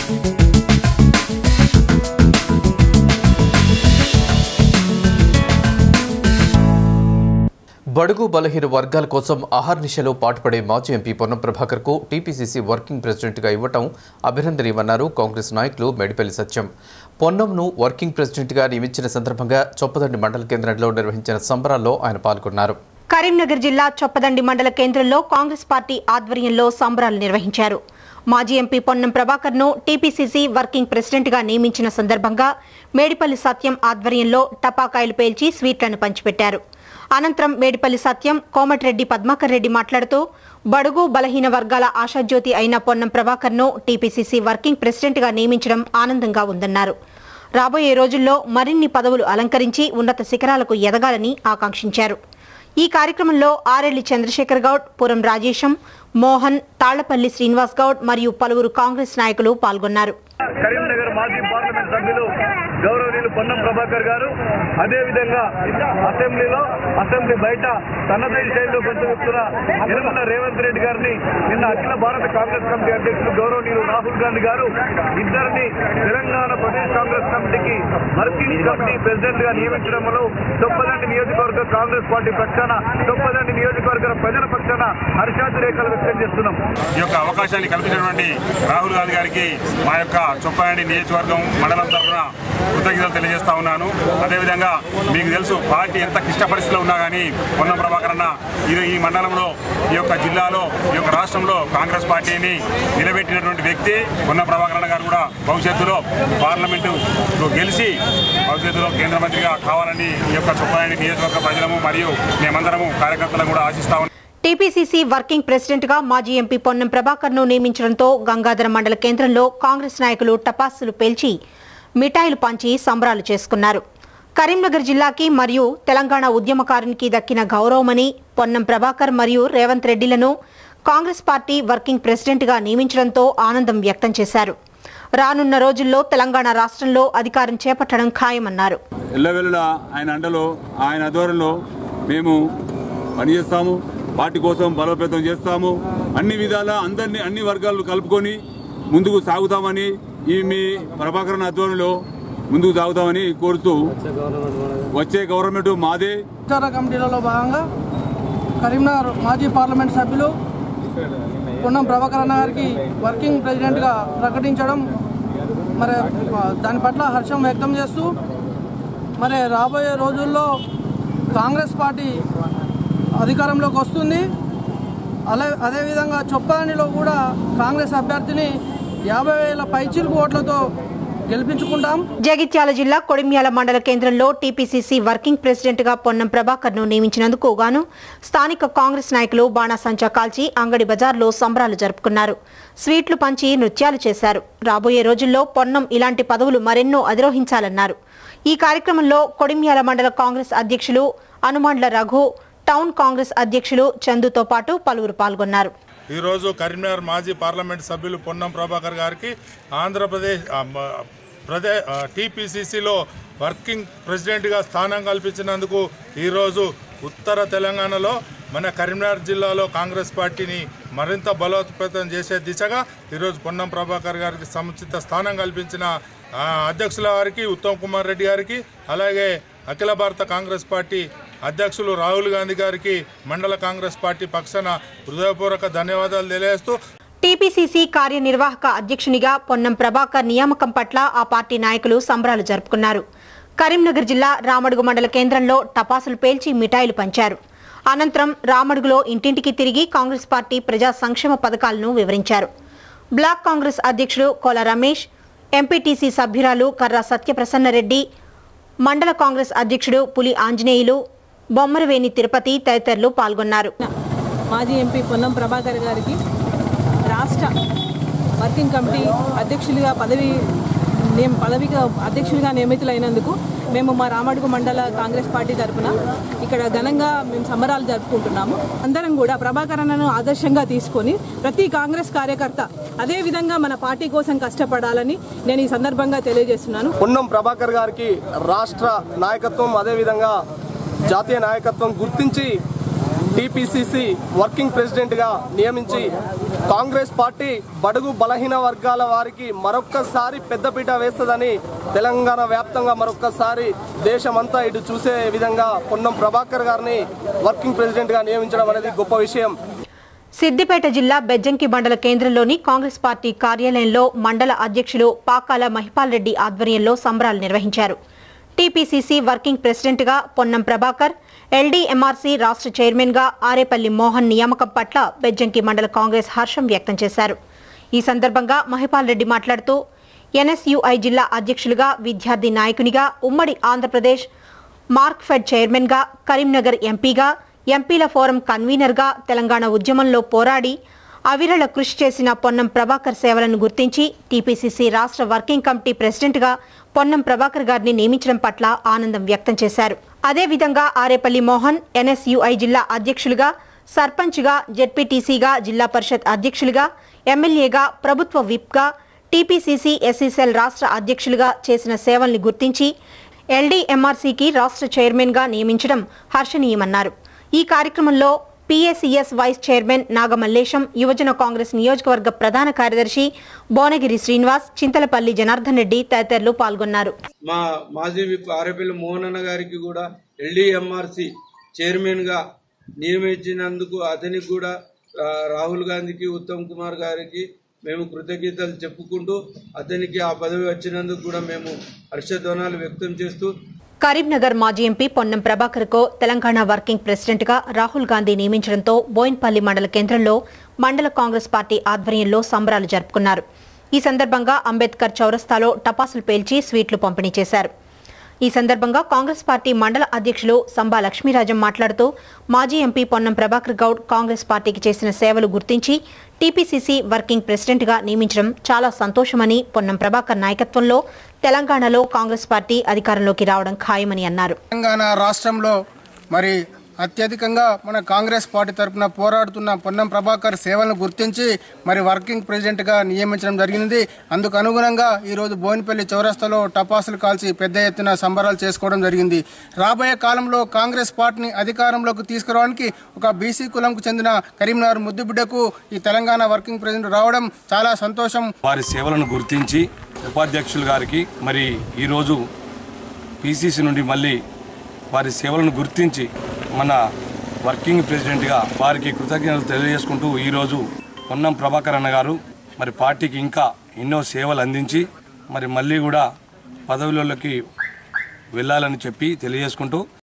బడుగు బలహీన వర్గాల కోసం అహర్నిశలో పాటుపడే మాజీ ఎంపీ పొన్నం ప్రభాకర్ కు టీపీసీసీ వర్కింగ్ ప్రెసిడెంట్గా ఇవ్వటం అభినందనీయమన్నారు కాంగ్రెస్ నాయకులు మెడిపల్లి సత్యం పొన్నంను వర్కింగ్ ప్రెసిడెంట్గా నియమించిన సందర్భంగా చొప్పదండి మండల కేంద్రంలో నిర్వహించిన సంబరాల్లో ఆయన పాల్గొన్నారు కరీంనగర్ జిల్లా చొప్పదండి మండల కేంద్రంలో కాంగ్రెస్ పార్టీ ఆధ్వర్యంలో సంబరాలు నిర్వహించారు మాజీ ఎంపీ పొన్నం ప్రభాకర్ను టీపీసీసీ వర్కింగ్ ప్రెసిడెంట్గా నియమించిన సందర్భంగా మేడిపల్లి సత్యం ఆధ్వర్యంలో టపాకాయలు పేల్చి స్వీట్లను పంచిపెట్టారు అనంతరం మేడిపల్లి సత్యం కోమటిరెడ్డి పద్మాకర్ రెడ్డి మాట్లాడుతూ బడుగు బలహీన వర్గాల ఆశాజ్యోతి అయిన పొన్నం ప్రభాకర్ను టీపీసీసీ వర్కింగ్ ప్రెసిడెంట్గా నియమించడం ఆనందంగా ఉందన్నారు రాబోయే రోజుల్లో మరిన్ని పదవులు అలంకరించి ఉన్నత శిఖరాలకు ఎదగాలని ఆకాంక్షించారు ఈ కార్యక్రమంలో ఆరెల్లి చంద్రశేఖర్ గౌడ్ పురం రాజేశం మోహన్ తాళ్లపల్లి శ్రీనివాస్ గౌడ్ మరియు పలువురు కాంగ్రెస్ నాయకులు పాల్గొన్నారు కరీంనగర్ మాజీ పార్లమెంట్ సభ్యులు గౌరవనీయులు పొన్నం ప్రభాకర్ గారు అదేవిధంగా అసెంబ్లీలో అసెంబ్లీ బయట తనదై శైలిలో గొంతుకుతున్న యనమల రేవంత్ రెడ్డి గారిని నిన్న అఖిల భారత కాంగ్రెస్ కమిటీ అధ్యక్షులు గౌరవనీయులు రాహుల్ గాంధీ గారు ఇద్దరిని తెలంగాణ ప్రదేశ్ కాంగ్రెస్ కమిటీకి వర్కింగ్ కమిటీ ప్రెసిడెంట్ గా నియమించడంలో చొప్పదండి నియోజకవర్గ కాంగ్రెస్ పార్టీ పక్షాన చొప్పదండి నియోజకవర్గ ప్రజల పక్షాన హర్షాతిరేకాలు వ్యక్తం చేస్తున్నాం ఈ యొక్క అవకాశాన్ని కల్పించినటువంటి రాహుల్ గాంధీ గారికి మా యొక్క చొప్పాయండి నియోజకవర్గం మండలం తరఫున కృతజ్ఞతలు తెలియజేస్తా ఉన్నాను అదేవిధంగా మీకు తెలుసు పార్టీ ఎంత క్లిష్ట పరిస్థితిలో ఉన్నా కానీ పొన్నం ప్రభాకర్ అన్న ఇది ఈ మండలంలో ఈ యొక్క జిల్లాలో ఈ యొక్క రాష్ట్రంలో కాంగ్రెస్ పార్టీని నిలబెట్టినటువంటి వ్యక్తి పొన్నం ప్రభాకర్ అన్న గారు కూడా భవిష్యత్తులో పార్లమెంటులో గెలిచి భవిష్యత్తులో కేంద్ర మంత్రిగా కావాలని ఈ యొక్క చొప్పాయండి నియోజకవర్గ ప్రజలము మరియు మేమందరము కార్యకర్తలను కూడా ఆశిస్తా ఉన్నాం టీపీసీసీ వర్కింగ్ ప్రెసిడెంట్గా మాజీ ఎంపీ పొన్నం ప్రభాకర్ను నియమించడంతో గంగాధర మండల కేంద్రంలో కాంగ్రెస్ నాయకులు టపాసులు పేల్చి మిఠాయిలు పంచి సంబరాలు చేసుకున్నారు కరీంనగర్ జిల్లాకి మరియు తెలంగాణ ఉద్యమకారునికి దక్కిన గౌరవమని పొన్నం ప్రభాకర్ మరియు రేవంత్ రెడ్డిలను కాంగ్రెస్ పార్టీ వర్కింగ్ ప్రెసిడెంట్గా నియమించడంతో ఆనందం వ్యక్తం చేశారు రానున్న రోజుల్లో తెలంగాణ రాష్ట్రంలో అధికారం చేపట్టడం ఖాయమన్నారు ఎల్లవెల్లలా ఆయన అండలో ఆయన ఆధ్వర్యంలో మేము పనిచేస్తాము పార్టీ కోసం బలోపేతం చేస్తాము అన్ని విధాల అందరినీ అన్ని వర్గాలు కలుపుకొని ముందుకు సాగుతామని ఈ మీ ప్రభాకరన్ ఆధ్వర్యంలో ముందుకు సాగుతామని కోరుతూ వచ్చే గవర్నమెంట్ మాదే ప్రచార కమిటీలలో భాగంగా కరీంనగర్ మాజీ పార్లమెంట్ సభ్యులు పొన్నం ప్రభాకర్ అన్న గారికి వర్కింగ్ ప్రెసిడెంట్గా ప్రకటించడం మరి ఆ, దాని పట్ల హర్షం వ్యక్తం చేస్తూ మరి రాబోయే రోజుల్లో కాంగ్రెస్ పార్టీ అధికారంలోకి వస్తుంది అలా అదేవిధంగా చొప్పానిలో కూడా కాంగ్రెస్ అభ్యర్థిని యాభై వేల పైచిలుకు ఓట్లతో గెలిపించుకుంటాం జగిత్యాల జిల్లా కొడిమ్యాల మండల కేంద్రంలో టీపీసీసీ వర్కింగ్ ప్రెసిడెంట్ గా పొన్నం ప్రభాకర్ ను నియమించినందుకు గాను స్థానిక కాంగ్రెస్ నాయకులు బాణాసంచా కాల్చి అంగడి బజార్లో సంబరాలు జరుపుకున్నారు స్వీట్లు పంచి నృత్యాలు చేశారు రాబోయే రోజుల్లో పొన్నం ఇలాంటి పదవులు మరెన్నో అధిరోహించాలన్నారు ఈ కార్యక్రమంలో కొడిమ్యాల మండల కాంగ్రెస్ అధ్యక్షులు అనుమండ్ల రఘు టౌన్ కాంగ్రెస్ అధ్యక్షులు చందుతో పాటు పలువురు పాల్గొన్నారు ఈరోజు కరీంనగర్ మాజీ పార్లమెంట్ సభ్యులు పొన్నం ప్రభాకర్ గారికి ఆంధ్రప్రదేశ్ ఆ, మ- ప్రదే టీపీసీసీలో వర్కింగ్ ప్రెసిడెంట్గా స్థానం కల్పించినందుకు ఈరోజు ఉత్తర తెలంగాణలో మన కరీంనగర్ జిల్లాలో కాంగ్రెస్ పార్టీని మరింత బలోపేతం చేసే దిశగా ఈరోజు పొన్నం ప్రభాకర్ గారికి సముచిత స్థానం కల్పించిన ఆ, అధ్యక్షుల వారికి ఉత్తమ్ కుమార్ రెడ్డి గారికి అలాగే అఖిల భారత కాంగ్రెస్ పార్టీ అధ్యక్షులు రాహుల్ గాంధీ గారికి మండల కాంగ్రెస్ పార్టీ పక్షాన హృదయపూర్వక ధన్యవాదాలు తెలియజేస్తూ టీపీసీసీ కార్యనిర్వాహక అధ్యక్షునిగా పొన్నం ప్రభాకర్ నియామకం పట్ల ఆ పార్టీ నాయకులు సంబరాలు జరుపుకున్నారు కరీంనగర్ జిల్లా రామడుగు మండల కేంద్రంలో టపాసులు పేల్చి మిఠాయిలు పంచారు అనంతరం రామడుగులో ఇంటింటికి తిరిగి కాంగ్రెస్ పార్టీ ప్రజా సంక్షేమ పథకాలను వివరించారు బ్లాక్ కాంగ్రెస్ అధ్యక్షుడు కోల రమేష్ ఎంపీటీసీ సభ్యురాలు కర్రా సత్యప్రసన్నరెడ్డి మండల కాంగ్రెస్ అధ్యక్షుడు పులి ఆంజనేయులు బొమ్మరవేణి తిరుపతి తదితరులు పాల్గొన్నారు మాజీ ఎంపీ పొన్నం ప్రభాకర్ గారికి రాష్ట్ర వర్కింగ్ కమిటీ అధ్యక్షులుగా పదవి నియమ పదవిగా అధ్యక్షులుగా నియమితులైనందుకు మేము మా రామడుగు మండల కాంగ్రెస్ పార్టీ తరఫున ఇక్కడ ఘనంగా మేము సంబరాలు జరుపుకుంటున్నాము అందరం కూడా ప్రభాకర్ అన్నను ఆదర్శంగా తీసుకొని ప్రతి కాంగ్రెస్ కార్యకర్త అదే విధంగా మన పార్టీ కోసం కష్టపడాలని నేను ఈ సందర్భంగా తెలియజేస్తున్నాను పొన్నం ప్రభాకర్ గారికి రాష్ట్ర నాయకత్వం అదేవిధంగా జాతీయ నాయకత్వం గుర్తించి టీపీసీసీ వర్కింగ్ ప్రెసిడెంట్గా నియమించి కాంగ్రెస్ పార్టీ బడుగు బలహీన వర్గాల వారికి మరొక్కసారి పెద్దపీట వేస్తుందని తెలంగాణ వ్యాప్తంగా మరొక్కసారి దేశమంతా ఇటు చూసే విధంగా పొన్నం ప్రభాకర్ గారిని వర్కింగ్ ప్రెసిడెంట్గా నియమించడం అనేది గొప్ప విషయం సిద్దిపేట జిల్లా బెజ్జంకి మండల కేంద్రంలోని కాంగ్రెస్ పార్టీ కార్యాలయంలో మండల అధ్యక్షులు పాకాల మహిపాల్ రెడ్డి ఆధ్వర్యంలో సంబరాలు నిర్వహించారు టీపీసీసీ వర్కింగ్ ప్రెసిడెంట్గా పొన్నం ప్రభాకర్ ఎల్డీఎంఆర్సీ రాష్ట్ర చైర్మన్గా ఆరేపల్లి మోహన్ నియామకం పట్ల బెజ్జంకి మండల కాంగ్రెస్ హర్షం వ్యక్తం చేశారు ఈ సందర్భంగా మహిపాల్ రెడ్డి మాట్లాడుతూ ఎన్ఎస్యుఐ జిల్లా అధ్యక్షులుగా విద్యార్థి నాయకునిగా ఉమ్మడి ఆంధ్రప్రదేశ్ మార్క్ఫెడ్ చైర్మన్గా కరీంనగర్ ఎంపీగా ఎంపీల ఫోరం కన్వీనర్గా తెలంగాణ ఉద్యమంలో పోరాడి అవిరళ కృషి చేసిన పొన్నం ప్రభాకర్ సేవలను గుర్తించి టీపీసీసీ రాష్ట్ర వర్కింగ్ కమిటీ ప్రెసిడెంట్గా పొన్నం ప్రభాకర్ గారిని నియమించడం పట్ల ఆనందం వ్యక్తం చేశారు అదేవిధంగా ఆరేపల్లి మోహన్ ఎన్ఎస్యుఐ జిల్లా అధ్యక్షులుగా సర్పంచ్గా జెడ్పీటీసీగా జిల్లా పరిషత్ అధ్యక్షులుగా ఎమ్మెల్యేగా ప్రభుత్వ విప్గా టీపీసీసీ ఎస్సీసెల్ రాష్ట్ర అధ్యక్షులుగా చేసిన సేవల్ని గుర్తించి ఎల్డీఎంఆర్సీకి రాష్ట్ర చైర్మన్గా నియమించడం హర్షణీయమన్నారు ఈ కార్యక్రమంలో పీఏసీఎస్ వైస్ చైర్మన్ నాగమల్లేశం యువజన కాంగ్రెస్ నియోజకవర్గ ప్రధాన కార్యదర్శి భువనగిరి శ్రీనివాస్ చింతలపల్లి జనార్దన్ రెడ్డి తదితరులు పాల్గొన్నారు మా మాజీ విప్ ఆర్ఎపల్లి మోహన్ అన్న గారికి కూడా ఎల్డీఎంఆర్సి చైర్మన్ గా నియమించినందుకు అతనికి కూడా ఆ, రాహుల్ గాంధీకి ఉత్తమ్ కుమార్ గారికి మేము కృతజ్ఞతలు చెప్పుకుంటూ అతనికి ఆ పదవి వచ్చినందుకు కూడా మేము హర్షధ్వనాలు వ్యక్తం చేస్తూ కరీంనగర్ మాజీ ఎంపీ పొన్నం ప్రభాకర్కు తెలంగాణ వర్కింగ్ ప్రెసిడెంట్గా రాహుల్ గాంధీ నియమించడంతో బోయిన్పల్లి మండల కేంద్రంలో మండల కాంగ్రెస్ పార్టీ ఆధ్వర్యంలో సంబరాలు జరుపుకున్నారు ఈ సందర్భంగా అంబేద్కర్ చౌరస్తాలో టపాసులు పేల్చి స్వీట్లు పంపిణీ చేశారు ఈ సందర్భంగా కాంగ్రెస్ పార్టీ మండల అధ్యక్షులు సంబా లక్ష్మీరాజం మాట్లాడుతూ మాజీ ఎంపీ పొన్నం ప్రభాకర్ గౌడ్ కాంగ్రెస్ పార్టీకి చేసిన సేవలు గుర్తించి టీపీసీసీ వర్కింగ్ ప్రెసిడెంట్గా నియమించడం చాలా సంతోషమని పొన్నం ప్రభాకర్ నాయకత్వంలో తెలంగాణలో కాంగ్రెస్ పార్టీ అధికారంలోకి రావడం ఖాయమని అన్నారు తెలంగాణ రాష్ట్రంలో మరి అత్యధికంగా మన కాంగ్రెస్ పార్టీ తరఫున పోరాడుతున్న పొన్నం ప్రభాకర్ సేవలను గుర్తించి మరి వర్కింగ్ ప్రెసిడెంట్గా నియమించడం జరిగింది అందుకు అనుగుణంగా ఈరోజు బోయినపల్లి చౌరస్తాలో టపాసులు కాల్చి పెద్ద ఎత్తున సంబరాలు చేసుకోవడం జరిగింది రాబోయే కాలంలో కాంగ్రెస్ పార్టీని అధికారంలోకి తీసుకురావడానికి ఒక బీసీ కులంకు చెందిన కరీంనగర్ ముద్దుబిడ్డకు ఈ తెలంగాణ వర్కింగ్ ప్రెసిడెంట్ రావడం చాలా సంతోషం వారి సేవలను గుర్తించి ఉపాధ్యక్షులు గారికి మరి ఈరోజు పీసీసీ నుండి మళ్ళీ వారి సేవలను గుర్తించి మన వర్కింగ్ ప్రెసిడెంట్గా వారికి కృతజ్ఞతలు తెలియజేసుకుంటూ ఈరోజు పొన్నం ప్రభాకర్ అన్న గారు మరి పార్టీకి ఇంకా ఎన్నో సేవలు అందించి మరి మళ్ళీ కూడా పదవులలోకి వెళ్ళాలని చెప్పి తెలియజేసుకుంటూ